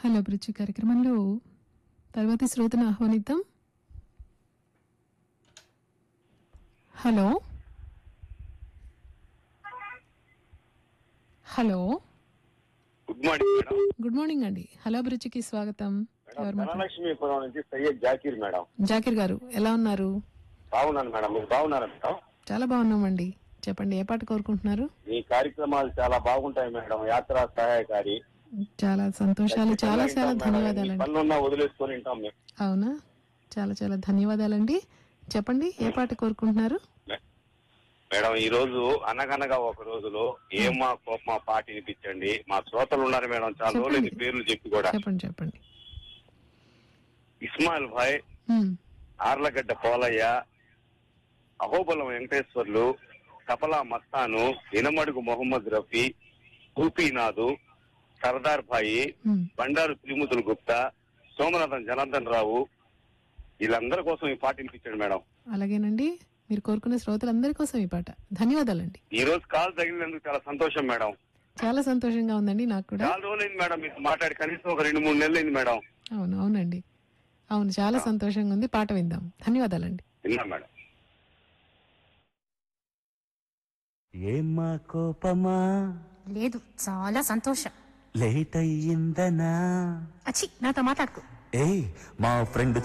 Hello అభిరుచి కార్యక్రమంలో తర్వాతి శ్రోతను ఆహ్వానిద్దాం hello hello good morning madam good morning అండి హలో అభిరుచికి స్వాగతం ఎవరు మాట్లాడు ధనలక్ష్మీపురం నుంచి సయ్యద్ జాకీర్ మేడం జాకిర్ గారు ఎలా ఉన్నారు బాగున్నాను మేడం మీరు బాగున్నారా మేడం చాలా బాగున్నామండి చెప్పండి ఏ పాట కోరుకుంటున్నారు మీ కార్యక్రమాలు చాలా బాగుంటాయి మేడం యాత్రా సహాయకారి చాలా సంతోషాలు చాలా చాలా వింటాం మేడం. ధన్యవాదాలండి పనులున్నా వదిలేసుకొని వింటాం మేము అవునా చాలా చాలా ధన్యవాదాలండి చెప్పండి ఏ పాట కోరుకుంటున్నారు మేడం ఈ రోజు అనగనగా ఒక రోజులో ఏమా కోపమా పాట వినిపించండి మా శ్రోతలు ఉన్నారు మేడం చాలా రోజులు చెప్పండి. పేర్లు చెప్పి కూడా చెప్పండి చెప్పండి ఇస్మాయిల్ భాయ్ హ్మ్. ఆర్లగడ్డ పోలయ్య అహోబలం వెంకటేశ్వర్లు కపలా మస్తాను ఇనమడుగు మొహమ్మద్ రఫీ ఊపీనాథు సర్దార్ భాయి హ్మ్. బండారు త్రిమూర్తులు గుప్తా సోమనాథన్ జనార్దన్ రావు వీళ్ళందరి కోసం ఈ పాట వినిపించండి మేడం అలాగేనండి మీరు కోరుకునే శ్రోతలందరి కోసం ఈ పాట ధన్యవాదాలండి ఈ రోజు కాల్ తగిలినందుకు చాలా సంతోషం మేడం చాలా సంతోషంగా ఉందండి నాకు కూడా చాలా రోజులైంది మేడం మీకు మాట్లాడి కనీసం ఒక రెండు మూడు నెలలు అయింది మేడం అవును అవునండి అవును చాలా సంతోషంగా ఉంది పాట విందాం ధన్యవాదాలండి విన్నా మేడం ఏమ్మా కోపమా లేదు చాలా సంతోషం లేట్ అయ్యిందనా అచ్చి నాతో మాట్లాడుకో ఏయ్ మా ఫ్రెండ్